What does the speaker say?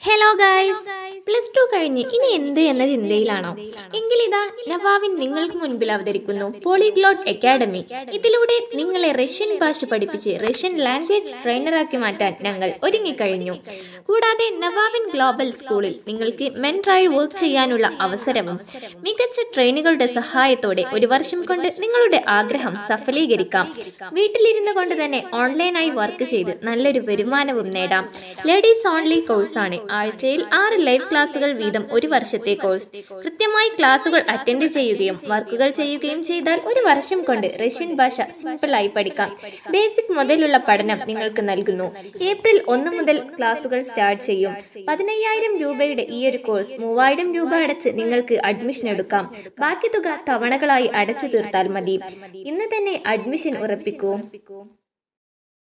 hello guys plus two കഴിഞ്ഞ് ഇനി എന്ത് എന്ന ചിന്തയിലാണോ എങ്കിലിതാ നവാവിൻ നിങ്ങൾക്ക് മുൻപിൽ അവതരിക്കുന്നു പോളിഗ്ലോട്ട് അക്കാഡമി ഇതിലൂടെ നിങ്ങളെ റഷ്യൻ ഭാഷ പഠിപ്പിച്ച് റഷ്യൻ ലാംഗ്വേജ് ട്രെയിനറാക്കി മാറ്റാൻ ഞങ്ങൾ ഒരുങ്ങിക്കഴിഞ്ഞു കൂടാതെ നവാവിൻ ഗ്ലോബൽ സ്കൂളിൽ നിങ്ങൾക്ക് മെൻറ്ററായി വർക്ക് ചെയ്യാനുള്ള അവസരവും മികച്ച ട്രെയിനുകളുടെ സഹായത്തോടെ ഒരു വർഷം കൊണ്ട് നിങ്ങളുടെ ആഗ്രഹം സഫലീകരിക്കാം വീട്ടിലിരുന്നു കൊണ്ട് തന്നെ ഓൺലൈനായി വർക്ക് ചെയ്ത് നല്ലൊരു വരുമാനവും നേടാം ലേഡീസ് ഓൺലി കോഴ്സാണ് ആഴ്ചയിൽ ആറ് ലൈവ് ക്ലാസുകൾ വീതം ഒരു വർഷത്തെ കോഴ്സ് കൃത്യമായി ക്ലാസുകൾ അറ്റൻഡ് ചെയ്യുകയും വർക്കുകൾ ചെയ്യുകയും ചെയ്താൽ ഒരു വർഷം കൊണ്ട് റഷ്യൻ ഭാഷ സിമ്പിളായി പഠിക്കാം ബേസിക് മുതലുള്ള പഠനം നിങ്ങൾക്ക് നൽകുന്നു ഏപ്രിൽ ഒന്ന് മുതൽ ക്ലാസുകൾ സ്റ്റാർട്ട് ചെയ്യും പതിനയ്യായിരം രൂപയുടെ ഈ ഒരു കോഴ്സ് മൂവായിരം രൂപ അടച്ച് നിങ്ങൾക്ക് അഡ്മിഷൻ എടുക്കാം ബാക്കി തുക തവണകളായി അടച്ചു തീർത്താൽ മതി ഇന്ന് തന്നെ അഡ്മിഷൻ ഉറപ്പിക്കൂ